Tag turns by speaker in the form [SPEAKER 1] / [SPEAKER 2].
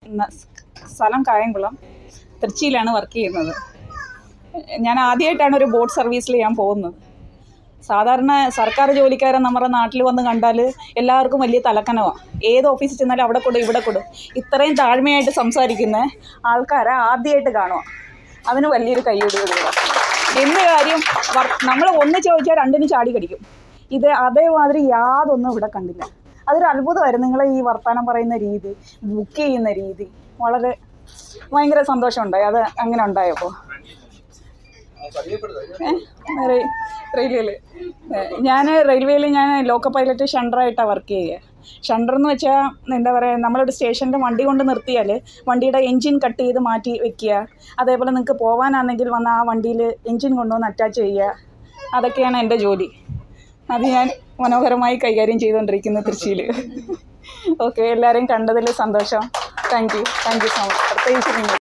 [SPEAKER 1] ന- സ്ഥലം കായംകുളം തൃച്ചിയിലാണ് വർക്ക് ചെയ്യുന്നത് ഞാൻ ആദ്യമായിട്ടാണ് ഒരു ബോട്ട് സർവീസിൽ ഞാൻ പോകുന്നത് സാധാരണ സർക്കാർ ജോലിക്കാരൻ നമ്മുടെ നാട്ടിൽ വന്ന് കണ്ടാൽ എല്ലാവർക്കും വലിയ തലക്കനമാണ് ഏത് ഓഫീസിൽ ചെന്നാലും അവിടെ കൊടു ഇവിടെ കൊടു ഇത്രയും താഴ്മയായിട്ട് സംസാരിക്കുന്ന ആൾക്കാരെ ആദ്യമായിട്ട് കാണുക അതിന് വലിയൊരു കൈയ്യടി കൊടുക്കുക എന്ത് കാര്യം നമ്മൾ ഒന്ന് ചോദിച്ചാൽ രണ്ടിന് ചാടി കടിക്കും ഇത് അതേമാതിരി യാതൊന്നും ഇവിടെ കണ്ടില്ല അതൊരു അത്ഭുതമായിരുന്നു നിങ്ങൾ ഈ വർത്തമാനം പറയുന്ന രീതി ബുക്ക് ചെയ്യുന്ന രീതി വളരെ ഭയങ്കര സന്തോഷമുണ്ടായി അത് അങ്ങനെ ഉണ്ടായപ്പോൾ റെയിൽവേയിൽ ഞാൻ റെയിൽവേയിൽ ഞാൻ ലോക്കോ പൈലറ്റ് ഷണ്ടറായിട്ടാണ് വർക്ക് ചെയ്യുക ഷണ്ടർ എന്ന് വെച്ചാൽ എന്താ പറയുക നമ്മളൊരു സ്റ്റേഷനിൽ വണ്ടി കൊണ്ട് നിർത്തിയാൽ വണ്ടിയുടെ എൻജിൻ കട്ട് ചെയ്ത് മാറ്റി വെക്കുക അതേപോലെ നിങ്ങൾക്ക് പോകാനാണെങ്കിൽ വന്ന് ആ വണ്ടിയിൽ എൻജിൻ കൊണ്ടുവന്ന് അറ്റാച്ച് ചെയ്യുക അതൊക്കെയാണ് എൻ്റെ ജോലി അത് ഞാൻ മനോഹരമായി കൈകാര്യം ചെയ്തുകൊണ്ടിരിക്കുന്നു തൃശ്ശിയിൽ ഓക്കെ എല്ലാവരെയും കണ്ടതിൽ സന്തോഷം thank you thank you so much പ്രത്യേകിച്ച് നിങ്ങൾ